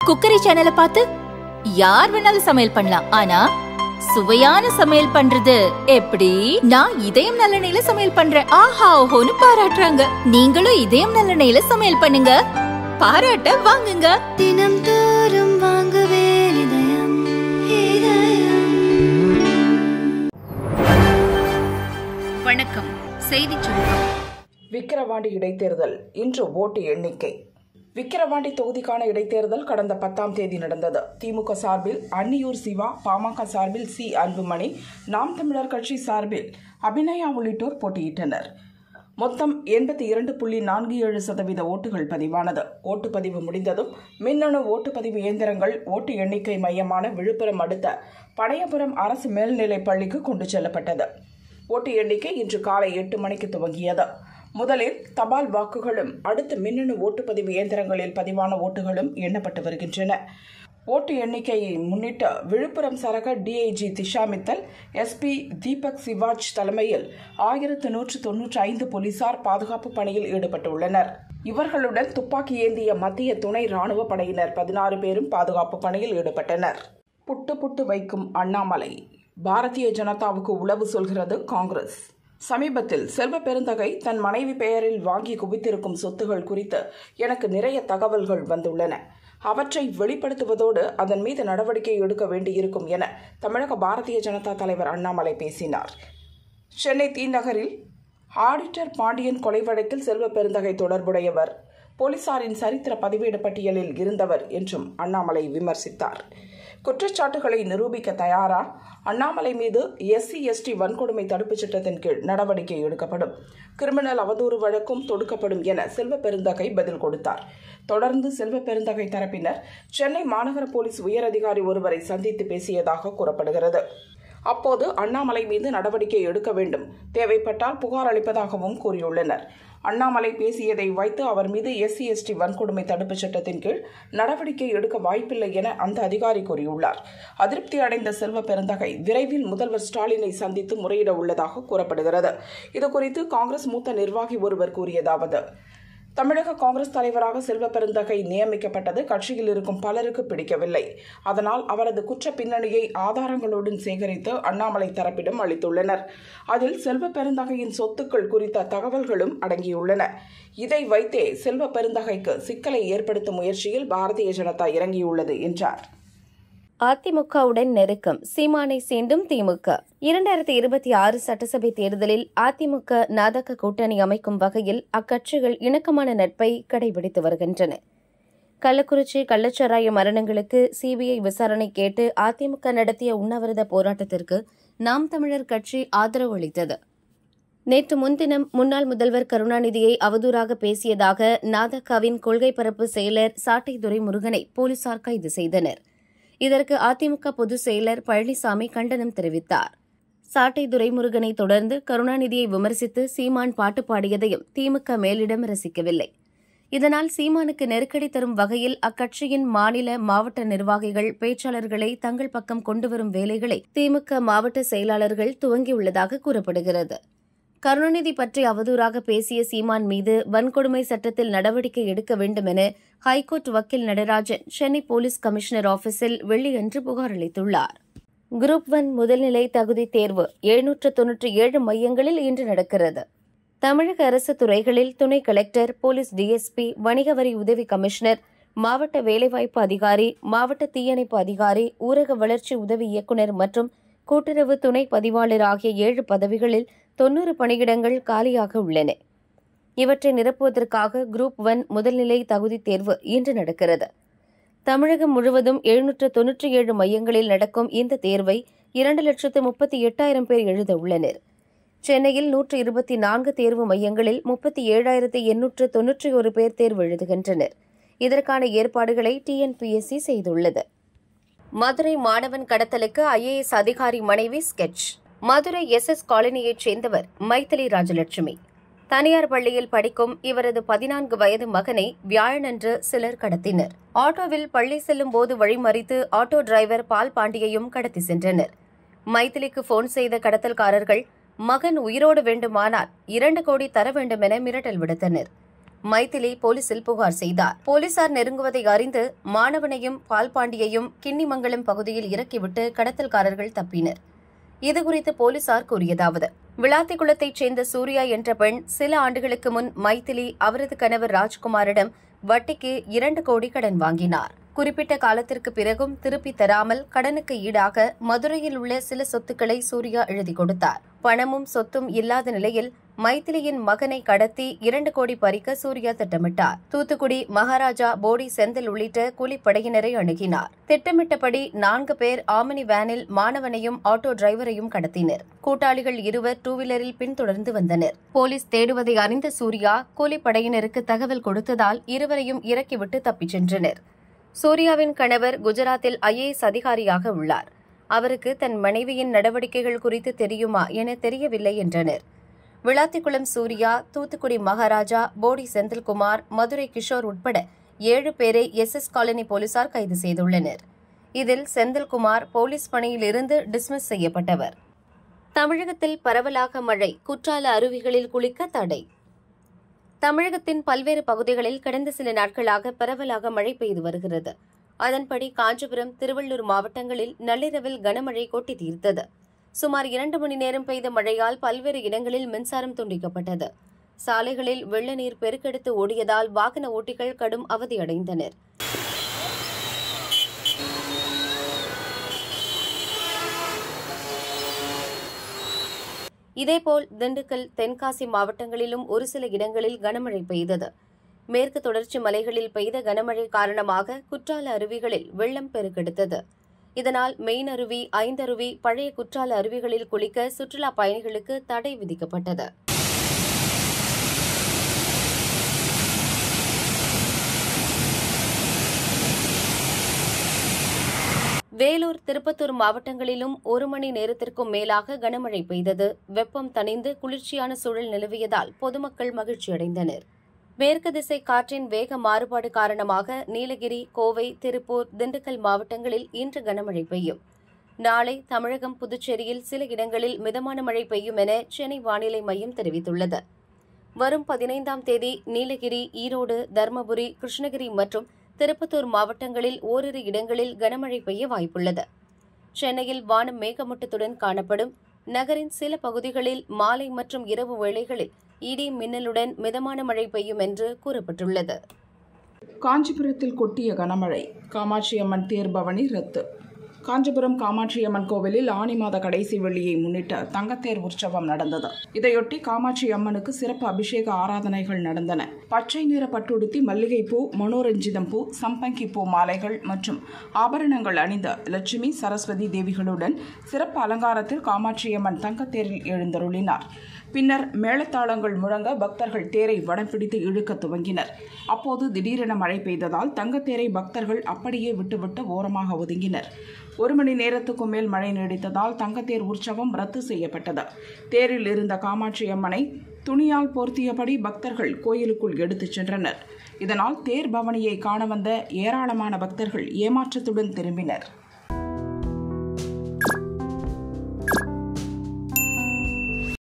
cookery சேனலை பார்த்து யார் வேணாலும் சமையல் பண்ணலாம் ஆனா சுவையான சமையல் பண்றது எப்படி நான் இதயம் நல்லெண்ணெயில சமையல் பண்றேன் ஆஹா ஓஹோன்னு பாராட்டுறாங்க நீங்களும் இதயம் நல்லெண்ணெயில சமையல் பண்ணுங்க பாராட்ட வாங்குங்க தினம் தோறும் வாங்குவே இதயம் இதயம் வணக்கம் செய்தி சுருக்கம் விக்கிரவாண்டி இடைத்தேர்தல் இன்று ஓட்டு எண்ணிக்கை விக்கிரவாண்டி தொகுதிக்கான இடைத்தேர்தல் கடந்த பத்தாம் தேதி நடந்தது திமுக சார்பில் அன்னியூர் சிவா பாமக சார்பில் சி அன்புமணி நாம் தமிழர் கட்சி சார்பில் அபிநயா உள்ளிட்டோர் போட்டியிட்டனர் மொத்தம் எண்பத்தி இரண்டு புள்ளி நான்கு ஏழு சதவீத ஓட்டுகள் பதிவானது ஓட்டுப்பதிவு முடிந்ததும் மின்னணு ஓட்டுப்பதிவு இயந்திரங்கள் ஓட்டு எண்ணிக்கை மையமான விழுப்புரம் அடுத்த பனையபுரம் அரசு மேல்நிலைப் பள்ளிக்கு கொண்டு செல்லப்பட்டது ஓட்டு எண்ணிக்கை இன்று காலை எட்டு மணிக்கு துவங்கியது முதலில் தபால் வாக்குகளும் அடுத்து மின்னணு ஓட்டுப்பதிவு இயந்திரங்களில் பதிவான ஓட்டுகளும் எண்ணப்பட்டு வருகின்றன ஓட்டு எண்ணிக்கையை முன்னிட்டு விழுப்புரம் சரக டிஐஜி திஷா மித்தல் எஸ்பி தீபக் சிவாஜ் தலைமையில் ஆயிரத்து நூற்று தொன்னூற்றி ஐந்து போலீசார் பாதுகாப்பு பணியில் ஈடுபட்டுள்ளனர் இவர்களுடன் துப்பாக்கி ஏந்திய மத்திய துணை ராணுவ படையினர் பதினாறு பேரும் பாதுகாப்பு பணியில் ஈடுபட்டனர் புட்டு புட்டு வைக்கும் அண்ணாமலை பாரதிய ஜனதாவுக்கு உளவு சொல்கிறது காங்கிரஸ் சமீபத்தில் செல்வ பெருந்தகை தன் மனைவி பெயரில் வாங்கி குவித்திருக்கும் சொத்துகள் குறித்து எனக்கு நிறைய தகவல்கள் வந்துள்ளன அவற்றை வெளிப்படுத்துவதோடு அதன் மீது நடவடிக்கை எடுக்க வேண்டியிருக்கும் என தமிழக பாரதிய ஜனதா தலைவர் அண்ணாமலை பேசினார் சென்னை தீநகரில் ஆடிட்டர் பாண்டியன் கொலை வழக்கில் செல்வ பெருந்தகை தொடர்புடையவர் போலீசாரின் சரித்திர பதிவேடு பட்டியலில் இருந்தவர் என்றும் அண்ணாமலை விமர்சித்தார் குற்றச்சாட்டுகளை நிரூபிக்க தயாரா அண்ணாமலை மீது எஸ்சி எஸ்டி வன்கொடுமை தடுப்புச் சட்டத்தின் கீழ் நடவடிக்கை எடுக்கப்படும் கிரிமினல் அவதூறு வழக்கும் தொடுக்கப்படும் என செல்வ பெருந்தகை பதில் கொடுத்தார் தொடர்ந்து செல்வ பெருந்தகை தரப்பினர் சென்னை மாநகர போலீஸ் உயரதிகாரி ஒருவரை சந்தித்து பேசியதாக கூறப்படுகிறது அப்போது அண்ணாமலை மீது நடவடிக்கை எடுக்க வேண்டும் தேவைப்பட்டால் புகார் அளிப்பதாகவும் கூறியுள்ளனர் அண்ணாமலை பேசியதை வைத்து அவர் மீது எஸ்சி எஸ்டி வன்கொடுமை தடுப்புச் சட்டத்தின் கீழ் நடவடிக்கை எடுக்க வாய்ப்பில்லை என அந்த அதிகாரி கூறியுள்ளார் அதிருப்தி அடைந்த செல்வ பெருந்தகை விரைவில் முதல்வர் ஸ்டாலினை சந்தித்து முறையிட உள்ளதாக கூறப்படுகிறது இதுகுறித்து காங்கிரஸ் மூத்த நிர்வாகி ஒருவர் கூறியதாவது தமிழக காங்கிரஸ் தலைவராக செல்வ பெருந்தகை நியமிக்கப்பட்டது கட்சியில் இருக்கும் பலருக்கு பிடிக்கவில்லை அதனால் அவரது குற்ற பின்னணியை ஆதாரங்களுடன் சேகரித்து அண்ணாமலை தரப்பிடம் அளித்துள்ளனர் அதில் செல்வ பெருந்தகையின் சொத்துக்கள் குறித்த தகவல்களும் அடங்கியுள்ளன இதை வைத்தே செல்வ பெருந்தகைக்கு சிக்கலை ஏற்படுத்தும் முயற்சியில் பாரதிய ஜனதா இறங்கியுள்ளது என்றார் அதிமுகவுடன் நெருக்கம் சீமானை சீண்டும் திமுக இரண்டாயிரத்தி இருபத்தி ஆறு சட்டசபை தேர்தலில் அதிமுக நாதக கூட்டணி அமைக்கும் வகையில் அக்கட்சிகள் இணக்கமான நட்பை கடைபிடித்து வருகின்றன கள்ளக்குறிச்சி கள்ளச்சாராய மரணங்களுக்கு சிபிஐ விசாரணை கேட்டு அதிமுக நடத்திய உண்ணாவிரத போராட்டத்திற்கு நாம் தமிழர் கட்சி ஆதரவு அளித்தது நேற்று முன்தினம் முன்னாள் முதல்வர் கருணாநிதியை அவதூறாக பேசியதாக நாதகாவின் கொள்கை பரப்பு செயலர் சாட்டைதுரை முருகனை போலீசார் கைது செய்தனர் இதற்கு அதிமுக பொதுச் செயலர் பழனிசாமி கண்டனம் தெரிவித்தார் சாட்டை துரைமுருகனை தொடர்ந்து கருணாநிதியை விமர்சித்து சீமான் பாட்டு பாடியதையும் திமுக மேலிடம் ரசிக்கவில்லை இதனால் சீமானுக்கு நெருக்கடி தரும் வகையில் அக்கட்சியின் மாநில மாவட்ட நிர்வாகிகள் பேச்சாளர்களை தங்கள் பக்கம் கொண்டுவரும் வேலைகளை திமுக மாவட்ட செயலாளர்கள் துவங்கியுள்ளதாக கூறப்படுகிறது கருணாநிதி பற்றி அவதூறாக பேசிய சீமான் மீது வன்கொடுமை சட்டத்தில் நடவடிக்கை எடுக்க வேண்டும் என ஹைகோர்ட் வக்கீல் நடராஜன் சென்னை போலீஸ் கமிஷனர் ஆபீஸில் வெள்ளியன்று புகார் அளித்துள்ளார் குரூப் ஒன் முதல்நிலை தகுதி தேர்வு எழுநூற்று தொன்னூற்றி ஏழு மையங்களில் இன்று நடக்கிறது தமிழக அரசு துறைகளில் துணை கலெக்டர் போலீஸ் டிஎஸ்பி வணிக வரி உதவி கமிஷனர் மாவட்ட வேலைவாய்ப்பு அதிகாரி மாவட்ட தீயணைப்பு அதிகாரி ஊரக வளர்ச்சி உதவி இயக்குநர் மற்றும் கூட்டுறவு துணை பதிவாளர் ஆகிய ஏழு பதவிகளில் தொன்னூறு பணியிடங்கள் காலியாக உள்ளன இவற்றை நிரப்புவதற்காக குரூப் ஒன் முதல்நிலை தகுதி தேர்வு இன்று நடக்கிறது தமிழகம் முழுவதும் எழுநூற்று தொன்னூற்றி ஏழு மையங்களில் நடக்கும் இந்த தேர்வை இரண்டு லட்சத்து முப்பத்தி எட்டாயிரம் பேர் எழுத உள்ளனர் சென்னையில் நூற்று இருபத்தி நான்கு தேர்வு மையங்களில் முப்பத்தி ஏழாயிரத்து எண்ணூற்று தொன்னூற்றி ஒரு பேர் தேர்வு எழுதுகின்றனர் இதற்கான ஏற்பாடுகளை டிஎன்பிஎஸ்சி செய்துள்ளது மதுரை மாணவன் கடத்தலுக்கு ஐஏஎஸ் அதிகாரி மனைவி ஸ்கெட்ச் மதுரை எஸ் எஸ் காலனியைச் சேர்ந்தவர் மைத்திலி ராஜலட்சுமி தனியார் பள்ளியில் படிக்கும் இவரது பதினான்கு வயது மகனை வியாழனன்று சிலர் கடத்தினர் ஆட்டோவில் பள்ளி செல்லும் போது வழிமறித்து ஆட்டோ டிரைவர் பால் பாண்டியையும் கடத்தி சென்றனர் மைத்திலிக்கு போன் செய்த கடத்தல்காரர்கள் மகன் உயிரோடு வேண்டுமானால் இரண்டு கோடி தர வேண்டும் என மிரட்டல் விடுத்தனர் மைதிலி போலீசில் புகார் செய்தார் போலீசார் நெருங்குவதை அறிந்து மாணவனையும் பால்பாண்டியையும் கிண்ணிமங்கலம் பகுதியில் இறக்கிவிட்டு கடத்தல்காரர்கள் தப்பினர் இதுகுறித்து போலீசார் கூறியதாவது விளாத்திக்குளத்தைச் சேர்ந்த சூர்யா என்ற பெண் சில ஆண்டுகளுக்கு முன் மைதிலி அவரது கணவர் ராஜ்குமாரிடம் வட்டிக்கு இரண்டு கோடி கடன் வாங்கினார் குறிப்பிட்ட காலத்திற்கு பிறகும் திருப்பி தராமல் கடனுக்கு ஈடாக மதுரையில் உள்ள சில சொத்துக்களை சூர்யா எழுதி கொடுத்தார் பணமும் சொத்தும் இல்லாத நிலையில் மைத்திலியின் மகனை கடத்தி இரண்டு கோடி பறிக்க சூர்யா திட்டமிட்டார் தூத்துக்குடி மகாராஜா போடி செந்தில் உள்ளிட்ட கூலிப்படையினரை அணுகினார் திட்டமிட்டபடி நான்கு பேர் ஆமினி வேனில் மாணவனையும் ஆட்டோ டிரைவரையும் கடத்தினர் கூட்டாளிகள் இருவர் டூ வீலரில் பின்தொடர்ந்து வந்தனர் போலீஸ் தேடுவதை அறிந்த சூர்யா கூலிப்படையினருக்கு தகவல் கொடுத்ததால் இருவரையும் இறக்கிவிட்டு தப்பிச் சென்றனர் சூர்யாவின் கணவர் குஜராத்தில் ஐஏஎஸ் அதிகாரியாக உள்ளார் அவருக்கு தன் மனைவியின் நடவடிக்கைகள் குறித்து தெரியுமா என தெரியவில்லை என்றனர் விளாத்திக்குளம் சூர்யா தூத்துக்குடி மகாராஜா போடி செந்தில்குமார் மதுரை கிஷோர் உட்பட ஏழு பேரை எஸ் எஸ் காலனி போலீசார் கைது செய்துள்ளனர் இதில் செந்தில்குமார் போலீஸ் பணியில் இருந்து டிஸ்மிஸ் செய்யப்பட்டவர் தமிழகத்தில் பரவலாக மழை குற்றால அருவிகளில் குளிக்க தடை தமிழகத்தின் பல்வேறு பகுதிகளில் கடந்த சில நாட்களாக பரவலாக மழை பெய்து வருகிறது அதன்படி காஞ்சிபுரம் திருவள்ளூர் மாவட்டங்களில் நள்ளிரவில் கனமழை கொட்டி தீர்த்தது சுமார் இரண்டு மணி நேரம் பெய்த மழையால் பல்வேறு இடங்களில் மின்சாரம் துண்டிக்கப்பட்டது சாலைகளில் வெள்ள நீர் பெருக்கெடுத்து ஓடியதால் வாகன ஓட்டிகள் கடும் அவதியடைந்தனர் இதேபோல் திண்டுக்கல் தென்காசி மாவட்டங்களிலும் ஒரு சில இடங்களில் கனமழை பெய்தது மேற்கு தொடர்ச்சி மலைகளில் பெய்த கனமழை காரணமாக குற்றால அருவிகளில் வெள்ளம் பெருக்கெடுத்தது இதனால் மெயின் அருவி ஐந்தருவி பழைய குற்றால அருவிகளில் குளிக்க சுற்றுலா பயணிகளுக்கு தடை விதிக்கப்பட்டது வேலூர் திருப்பத்தூர் மாவட்டங்களிலும் ஒரு மணி நேரத்திற்கும் மேலாக கனமழை பெய்தது வெப்பம் தணிந்து குளிர்ச்சியான சூழல் நிலவியதால் பொதுமக்கள் மகிழ்ச்சியடைந்தனர் மேற்கு திசை காற்றின் வேக மாறுபாடு காரணமாக நீலகிரி கோவை திருப்பூர் திண்டுக்கல் மாவட்டங்களில் இன்று கனமழை பெய்யும் நாளை தமிழகம் புதுச்சேரியில் சில இடங்களில் மிதமான மழை பெய்யும் என சென்னை வானிலை மையம் தெரிவித்துள்ளது வரும் பதினைந்தாம் தேதி நீலகிரி ஈரோடு தருமபுரி கிருஷ்ணகிரி மற்றும் திருப்பத்தூர் மாவட்டங்களில் ஓரிரு இடங்களில் கனமழை பெய்ய வாய்ப்புள்ளது சென்னையில் வானம் மேகமூட்டத்துடன் காணப்படும் நகரின் சில பகுதிகளில் மாலை மற்றும் இரவு வேளைகளில் இடி மின்னலுடன் மிதமான மழை பெய்யும் என்று கூறப்பட்டுள்ளது காஞ்சிபுரத்தில் கொட்டிய கனமழை காமாட்சியம்மன் தேர்பவனி ரத்து காஞ்சிபுரம் காமாட்சியம்மன் கோவிலில் ஆனி மாத கடைசி வெள்ளியை முன்னிட்டு தங்கத்தேர் உற்சவம் நடந்தது இதையொட்டி காமாட்சி அம்மனுக்கு சிறப்பு அபிஷேக ஆராதனைகள் நடந்தன பச்சை நிற பட்டுடுத்தி மல்லிகைப்பூ மனோரஞ்சிதம் பூ சம்பங்கி பூ மாலைகள் மற்றும் ஆபரணங்கள் அணிந்த லட்சுமி சரஸ்வதி தேவிகளுடன் சிறப்பு அலங்காரத்தில் காமாட்சியம்மன் தங்கத்தேரில் எழுந்தருளினார் பின்னர் மேளதாளங்கள் முழங்க பக்தர்கள் தேரை வடம் பிடித்து இழுக்க துவங்கினர் அப்போது திடீரென மழை பெய்ததால் தங்கத்தேரை பக்தர்கள் அப்படியே விட்டுவிட்டு ஓரமாக ஒதுங்கினர் ஒரு மணி நேரத்துக்கும் மேல் மழை நீடித்ததால் தங்கத்தேர் உற்சவம் ரத்து செய்யப்பட்டது தேரில் இருந்த காமாட்சி அம்மனை துணியால் போர்த்தியபடி பக்தர்கள் கோயிலுக்குள் எடுத்துச் சென்றனர் இதனால் தேர் பவனியை காண வந்த ஏராளமான பக்தர்கள் ஏமாற்றத்துடன் திரும்பினர்